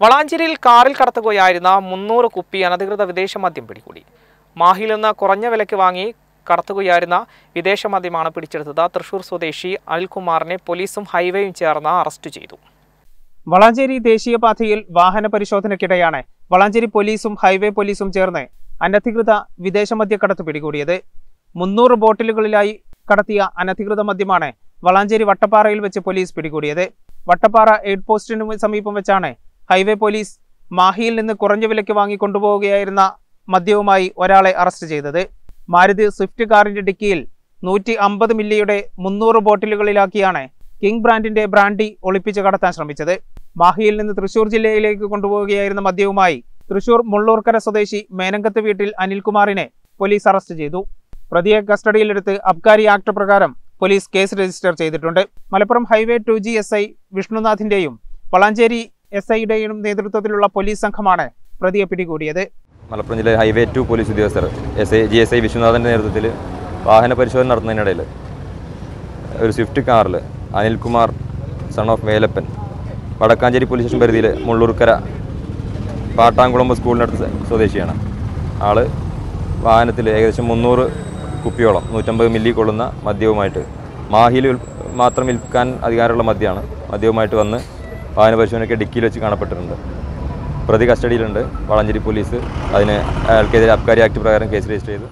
വളാഞ്ചേരിയിൽ കാറിൽ കടത്തുകയായിരുന്ന മുന്നൂറ് കുപ്പി അനധികൃത വിദേശ മദ്യം പിടികൂടി മാഹിയിൽ നിന്ന് കുറഞ്ഞ വിലയ്ക്ക് വാങ്ങി കടത്തുകയായിരുന്ന വിദേശ മദ്യമാണ് പിടിച്ചെടുത്തത് തൃശൂർ സ്വദേശി അനിൽകുമാറിനെ പോലീസും ഹൈവേയും ചേർന്ന് അറസ്റ്റ് ചെയ്തു വളാഞ്ചേരി ദേശീയപാതയിൽ വാഹന പരിശോധനയ്ക്കിടെയാണ് വളാഞ്ചേരി പോലീസും ഹൈവേ പോലീസും ചേർന്ന് അനധികൃത വിദേശ മദ്യക്കടത്ത് പിടികൂടിയത് മുന്നൂറ് ബോട്ടിലുകളിലായി കടത്തിയ അനധികൃത മദ്യമാണ് വളാഞ്ചേരി വട്ടപ്പാറയിൽ വെച്ച് പോലീസ് പിടികൂടിയത് വട്ടപ്പാറ എയ്ഡ് പോസ്റ്റിന് സമീപം വെച്ചാണ് ഹൈവേ പോലീസ് മാഹിയിൽ നിന്ന് കുറഞ്ഞ വിലയ്ക്ക് വാങ്ങി കൊണ്ടുപോവുകയായിരുന്ന മദ്യവുമായി ഒരാളെ അറസ്റ്റ് ചെയ്തത് മാരുതി സ്വിഫ്റ്റ് കാറിന്റെ ഡിക്കിയിൽ നൂറ്റി അമ്പത് മില്ലിയുടെ മുന്നൂറ് ബോട്ടിലുകളിലാക്കിയാണ് കിങ് ബ്രാൻഡിന്റെ ബ്രാൻഡി ഒളിപ്പിച്ച് കടത്താൻ ശ്രമിച്ചത് മാഹിയിൽ നിന്ന് തൃശൂർ ജില്ലയിലേക്ക് കൊണ്ടുപോവുകയായിരുന്ന മദ്യവുമായി തൃശൂർ മുള്ളൂർക്കര സ്വദേശി മേനങ്കത്ത് വീട്ടിൽ അനിൽകുമാറിനെ പോലീസ് അറസ്റ്റ് ചെയ്തു പ്രതിയെ കസ്റ്റഡിയിലെടുത്ത് അബ്കാരി ആക്ട് പ്രകാരം പോലീസ് കേസ് രജിസ്റ്റർ ചെയ്തിട്ടുണ്ട് Malappuram highway two G S I വിഷ്ണുനാഥിന്റെയും വളാഞ്ചേരി എസ് ഐയുടെയും നേതൃത്വത്തിലുള്ള പോലീസ് സംഘമാണ് പ്രതിയെ പിടികൂടിയത് മലപ്പുറം ജില്ലയിലെ ഹൈവേ ടു പോലീസ് ഉദ്യോഗസ്ഥർ S I G S I വിശ്വനാഥൻ്റെ നേതൃത്വത്തിൽ വാഹന പരിശോധന നടത്തുന്നതിനിടയിൽ ഒരു സ്വിഫ്റ്റ് കാറിൽ Anilkumar son of Velappan Vadakkanchery police station പരിധിയിൽ മുള്ളൂർക്കര പാട്ടാങ്കുളമ്പ് സ്കൂളിനടുത്ത് സ്വദേശിയാണ് ആള് വാഹനത്തിൽ ഏകദേശം മുന്നൂറ് കുപ്പിയോളം നൂറ്റമ്പത് മില്ലി കൊള്ളുന്ന മദ്യവുമായിട്ട് മാഹിയിൽ വിൽ- മാത്രം വിൽക്കാൻ അധികാരമുള്ള മദ്യമാണ് മദ്യവുമായിട്ട് വന്ന് വാഹന പരിശോധനയ്ക്ക് ഡിക്കിയിൽ വെച്ച് കാണപ്പെട്ടിട്ടുണ്ട് പ്രതി കസ്റ്റഡിയിലുണ്ട് വളാഞ്ചേരി പോലീസ് അതിന് അയാൾക്കെതിരെ അബ്കാരി ആക്ട് പ്രകാരം കേസ് രജിസ്റ്റർ ചെയ്തു